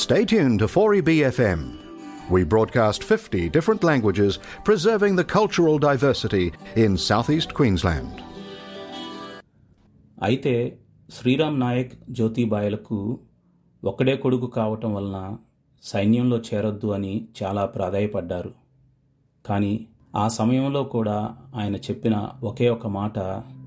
Stay tuned to 4EBFM. We broadcast 50 different languages, preserving the cultural diversity in southeast Queensland. అయితే శ్రీరామ్ నాయక్ జ్యోతిబాయలకు ఒక్కడే కొడుకు కావటం వలన సైన్యంలో చేరొద్దు అని చాలా ప్రాధాయపడ్డారు కానీ ఆ సమయంలో కూడా ఆయన చెప్పిన ఒకే ఒక మాట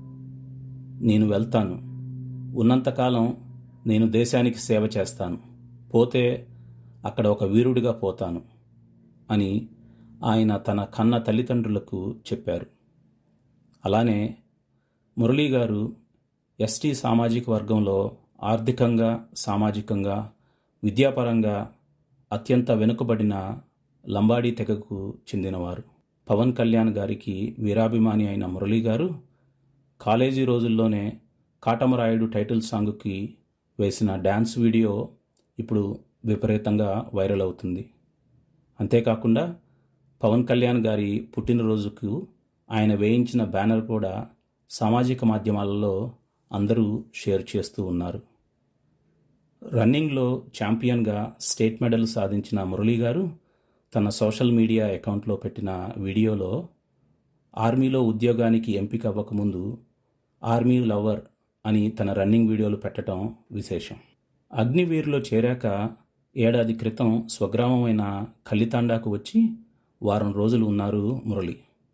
నేను వెళ్తాను ఉన్నంతకాలం నేను దేశానికి సేవ చేస్తాను పోతే అక్కడ ఒక వీరుడిగా పోతాను అని ఆయన తన కన్న తల్లిదండ్రులకు చెప్పారు అలానే మురళీ గారు ఎస్టీ సామాజిక వర్గంలో ఆర్థికంగా సామాజికంగా విద్యాపరంగా అత్యంత వెనుకబడిన లంబాడీ తెగకు చెందినవారు పవన్ కళ్యాణ్ గారికి వీరాభిమాని అయిన మురళీ గారు కాలేజీ రోజుల్లోనే కాటమరాయుడు టైటిల్ సాంగ్కి వేసిన డ్యాన్స్ వీడియో ఇప్పుడు విపరీతంగా వైరల్ అవుతుంది అంతేకాకుండా పవన్ కళ్యాణ్ గారి పుట్టినరోజుకు ఆయన వేయించిన బ్యానర్ కూడా సామాజిక మాధ్యమాలలో అందరూ షేర్ చేస్తూ ఉన్నారు రన్నింగ్లో ఛాంపియన్గా స్టేట్ మెడల్ సాధించిన మురళీ గారు తన సోషల్ మీడియా అకౌంట్లో పెట్టిన వీడియోలో ఆర్మీలో ఉద్యోగానికి ఎంపిక అవ్వకముందు ఆర్మీ లవర్ అని తన రన్నింగ్ వీడియోలు పెట్టడం విశేషం అగ్నివీరులో చేరాక ఏడాది క్రితం స్వగ్రామమైన కల్లితాండాకు వచ్చి వారం రోజులు ఉన్నారు మురళి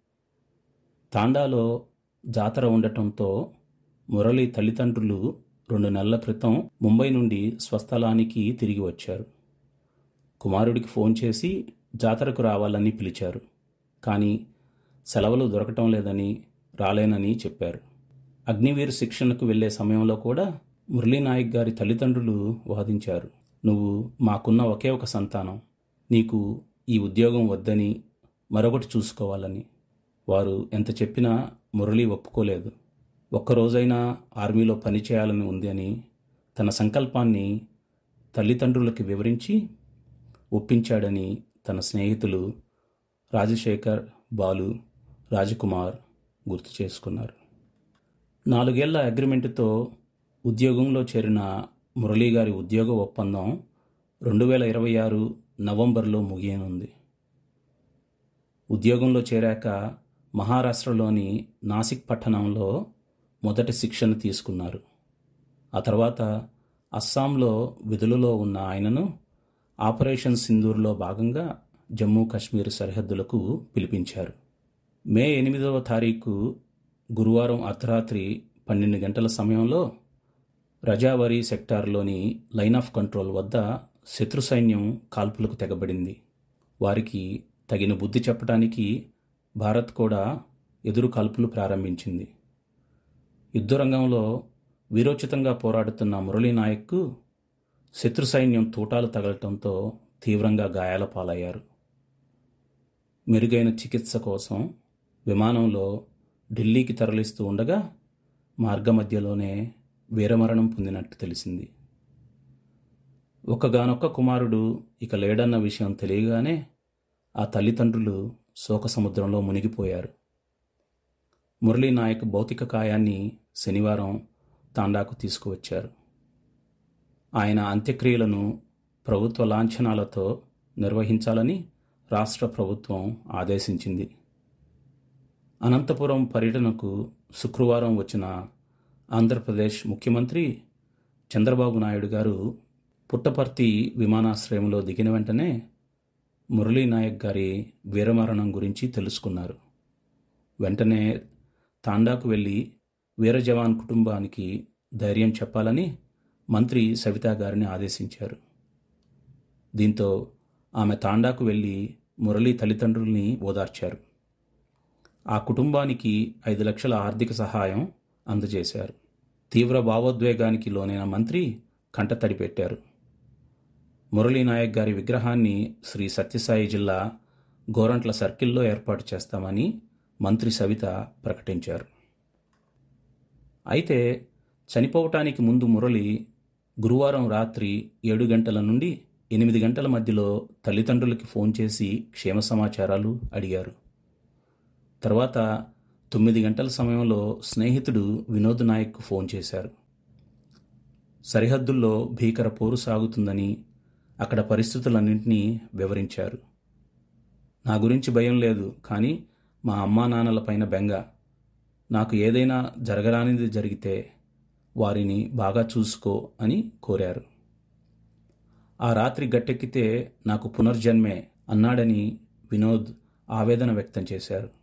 తాండాలో జాతర ఉండటంతో మురళి తల్లిదండ్రులు రెండు నెలల క్రితం ముంబై నుండి స్వస్థలానికి తిరిగి వచ్చారు కుమారుడికి ఫోన్ చేసి జాతరకు రావాలని పిలిచారు కానీ సెలవులు దొరకటం లేదని రాలేనని చెప్పారు అగ్నివీర్ శిక్షణకు వెళ్లే సమయంలో కూడా మురళీనాయక్ గారి తల్లిదండ్రులు వాదించారు నువ్వు మాకున్న ఒకే ఒక సంతానం నీకు ఈ ఉద్యోగం వద్దని మరొకటి చూసుకోవాలని వారు ఎంత చెప్పినా మురళి ఒప్పుకోలేదు ఒక్కరోజైనా ఆర్మీలో పనిచేయాలని ఉంది అని తన సంకల్పాన్ని తల్లిదండ్రులకి వివరించి ఒప్పించాడని తన స్నేహితులు రాజశేఖర్ బాలు రాజకుమార్ గుర్తు చేసుకున్నారు నాలుగేళ్ల అగ్రిమెంటుతో ఉద్యోగంలో చేరిన మురళీ గారి ఉద్యోగ ఒప్పందం రెండు వేల ఇరవై ఆరు నవంబర్లో ముగియనుంది ఉద్యోగంలో చేరాక మహారాష్ట్రలోని నాసిక్ పట్టణంలో మొదటి శిక్షణ తీసుకున్నారు ఆ తర్వాత అస్సాంలో విధులలో ఉన్న ఆయనను ఆపరేషన్ సింధూర్లో భాగంగా జమ్మూ కాశ్మీర్ సరిహద్దులకు పిలిపించారు మే ఎనిమిదవ తారీఖు గురువారం అర్ధరాత్రి పన్నెండు గంటల సమయంలో రజావరి సెక్టార్లోని లైన్ ఆఫ్ కంట్రోల్ వద్ద శత్రు సైన్యం కాల్పులకు తెగబడింది వారికి తగిన బుద్ధి చెప్పడానికి భారత్ కూడా ఎదురు కాల్పులు ప్రారంభించింది యుద్ధరంగంలో వీరోచితంగా పోరాడుతున్న మురళీ నాయక్కు శత్రు సైన్యం తూటాలు తగలటంతో తీవ్రంగా గాయాల పాలయ్యారు మెరుగైన చికిత్స కోసం విమానంలో ఢిల్లీకి తరలిస్తూ ఉండగా మార్గమధ్యలోనే వీరమరణం పొందినట్టు తెలిసింది ఒకగానొక్క కుమారుడు ఇక లేడన్న విషయం తెలియగానే ఆ తల్లిదండ్రులు శోక సముద్రంలో మునిగిపోయారు మురళీ నాయక్ భౌతిక కాయాన్ని శనివారం తాండాకు తీసుకువచ్చారు ఆయన అంత్యక్రియలను ప్రభుత్వ లాంఛనాలతో నిర్వహించాలని రాష్ట్ర ప్రభుత్వం ఆదేశించింది అనంతపురం పర్యటనకు శుక్రవారం వచ్చిన ఆంధ్రప్రదేశ్ ముఖ్యమంత్రి చంద్రబాబు నాయుడు గారు పుట్టపర్తి విమానాశ్రయంలో దిగిన వెంటనే మురళీ నాయక్ గారి వీరమరణం గురించి తెలుసుకున్నారు వెంటనే తాండాకు వెళ్ళి వీర జవాన్ కుటుంబానికి ధైర్యం చెప్పాలని మంత్రి సవితా గారిని ఆదేశించారు దీంతో ఆమె తాండాకు వెళ్ళి మురళీ తల్లిదండ్రుల్ని ఓదార్చారు ఆ కుటుంబానికి ఐదు లక్షల ఆర్థిక సహాయం అందజేశారు తీవ్ర భావోద్వేగానికి లోనైన మంత్రి కంటతడి పెట్టారు మురళీ నాయక్ గారి విగ్రహాన్ని శ్రీ సత్యసాయి జిల్లా గోరంట్ల సర్కిల్లో ఏర్పాటు చేస్తామని మంత్రి సవిత ప్రకటించారు అయితే చనిపోవటానికి ముందు మురళి గురువారం రాత్రి ఏడు గంటల నుండి ఎనిమిది గంటల మధ్యలో తల్లిదండ్రులకి ఫోన్ చేసి క్షేమ సమాచారాలు అడిగారు తర్వాత తొమ్మిది గంటల సమయంలో స్నేహితుడు వినోద్ నాయక్కు ఫోన్ చేశారు సరిహద్దుల్లో భీకర పోరు సాగుతుందని అక్కడ పరిస్థితులన్నింటినీ వివరించారు నా గురించి భయం లేదు కానీ మా అమ్మా నాన్నలపైన బెంగ నాకు ఏదైనా జరగరానిది జరిగితే వారిని బాగా చూసుకో అని కోరారు ఆ రాత్రి గట్టెక్కితే నాకు పునర్జన్మే అన్నాడని వినోద్ ఆవేదన వ్యక్తం చేశారు